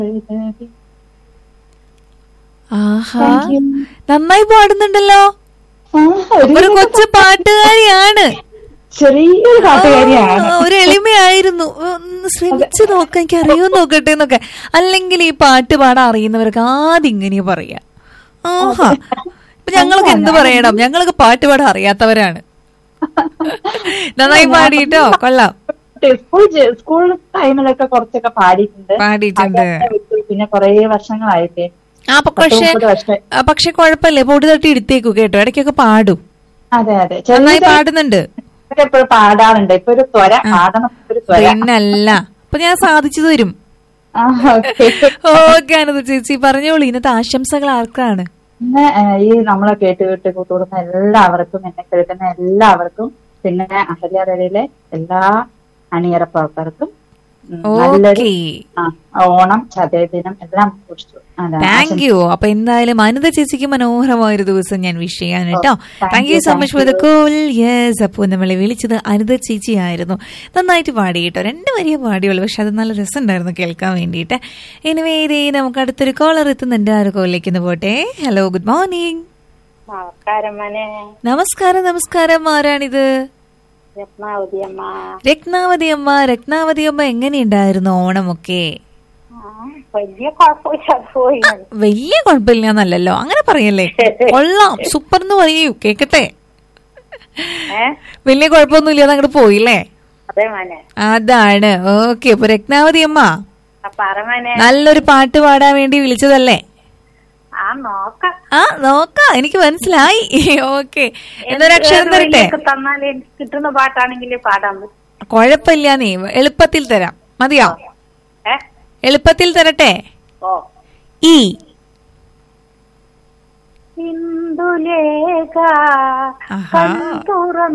Aaha Thank you. നന്നായി പാടുന്നുണ്ടല്ലോ ആ, ഒരു ഒരു കൊച്ചു പാട്ടുകാരിയാണ് ചെറിയൊരു പാട്ടുകാരിയാണ് ആ, ഒരു എളിമയായിരുന്നു ഒന്ന് ശ്രമിച്ചു നോക്കാം എനിക്ക് അറിയോ നോക്കട്ടെ എന്നൊക്കെ അല്ലെങ്കിൽ ഈ പാട്ട് പാടാൻ അറിയുന്നവർക്ക് ആദ്യം ഇങ്ങനെ പറയാ ആഹാ ഇപ്പൊ ഞങ്ങൾക്ക് എന്ത് പറയണം ഞങ്ങൾക്ക് പാട്ട് പാടാൻ അറിയാത്തവരാണ് നന്നായി പാടിട്ടോ കൊള്ളാം സ്കൂൾ ജ- സ്കൂൾ ടൈമിലൊക്കെ കുറച്ചൊക്കെ പാടിയിട്ടുണ്ട് പാടിയിട്ടുണ്ട് അതൊക്കെ വിട്ടു. പിന്നെ കൊറേ വർഷങ്ങളായിട്ടേ ആ പ- പക്ഷെ മുപ്പത് വർഷം ആ, പക്ഷെ കുഴപ്പമില്ലേ പൊടി തട്ടി എടുത്തേക്കു കേട്ടോ ഇടയ്ക്കൊക്കെ പാടും അതെ അതെ നന്നായി ചെറുതായി പാടുന്നുണ്ട് എപ്പോഴും പാടാറുണ്ട് ഇപ്പൊ ഒരു ത്വര പാടണം ഒരു ത്വര പിന്നല്ല അപ്പൊ ഞാൻ സാധിച്ചു തരും ആ, okay. ഓക്കെ അനന്ത ചേച്ചി പറഞ്ഞോളൂ ഇന്നത്തെ ആശംസകൾ ആർക്കാണ് പിന്നെ ഏഹ്, ഈ നമ്മളെ കേട്ട് കേട്ട് കൂട്ടുകൂടുന്ന എല്ലാവർക്കും എന്നെ കേൾക്കുന്ന എല്ലാവർക്കും പിന്നെ അഹല്യാതരയിലെ എല്ലാ അണിയറ പ്രവർത്തകർക്കും ഉം, നല്ലൊരു ഓക്കെ ആ, ഓണം ചതയദിനം എല്ലാം കുറിച്ചു അതാണ് താങ്ക് യു അപ്പൊ എന്തായാലും അനിത ചേച്ചിക്ക് മനോഹരമായ ഒരു ദിവസം ഞാൻ വിഷ് ചെയ്യാൻ കേട്ടോ thank thank you you, so thank much for the call yes അപ്പോൾ നമ്മളെ വിളിച്ചത് അനിത ചേച്ചി ആയിരുന്നു നന്നായിട്ട് പാടി കേട്ടോ രണ്ട് വരിയെ പാടിയുള്ളൂ പക്ഷെ അത് നല്ല രസമുണ്ടായിരുന്നു കേൾക്കാൻ വേണ്ടിയിട്ട് എനിവേ ഇതേ നമുക്ക് അടുത്തൊരു കോളർ എത്തുന്നുണ്ട് ആ ഒരു കോളിലേക്ക് ഒന്ന് പോട്ടെ ഹലോ ഗുഡ് മോർണിംഗ് നമസ്കാരം മോനെ നമസ്കാരം നമസ്കാരം ആരാണിത് രത്നാവതി അമ്മ രത്നാവതി അമ്മ രത്നാവതി അമ്മ എങ്ങനെയുണ്ടായിരുന്നു ഓണമൊക്കെ ആ, വലിയ കുഴപ്പമില്ലാതെ പോയി വലിയ കുഴപ്പമില്ലാന്നല്ലല്ലോ അങ്ങനെ പറയല്ലേ കൊള്ളാം സൂപ്പർ എന്ന് പറയൂ കേക്കട്ടെ ഏ വലിയ കുഴപ്പമൊന്നുമില്ലാതെ അങ്ങോട്ട് പോയില്ലേ അതെ മോനെ അതാണ് ഓക്കെ അപ്പൊ രത്നാവതി അമ്മ ആ പറ മോനെ നല്ലൊരു പാട്ട് പാടാൻ വേണ്ടി വിളിച്ചതല്ലേ ആ നോക്കാം ആ നോക്കാം എനിക്ക് മനസ്സിലായി ഓക്കെ എന്നൊരു അക്ഷരം ഏത് തരട്ടെ വഴിയൊക്കെ തന്നാലും എനിക്ക് കിട്ടുന്ന പാട്ടാണെങ്കിൽ പാടാൻ പറ്റും കുഴപ്പമില്ല നീ എളുപ്പത്തിൽ തരാം മതിയോ ഏ എളുപ്പത്തിൽ തരട്ടെ ഓ ഈ ഇന്ദുലേഖ ആഹാ. തുറ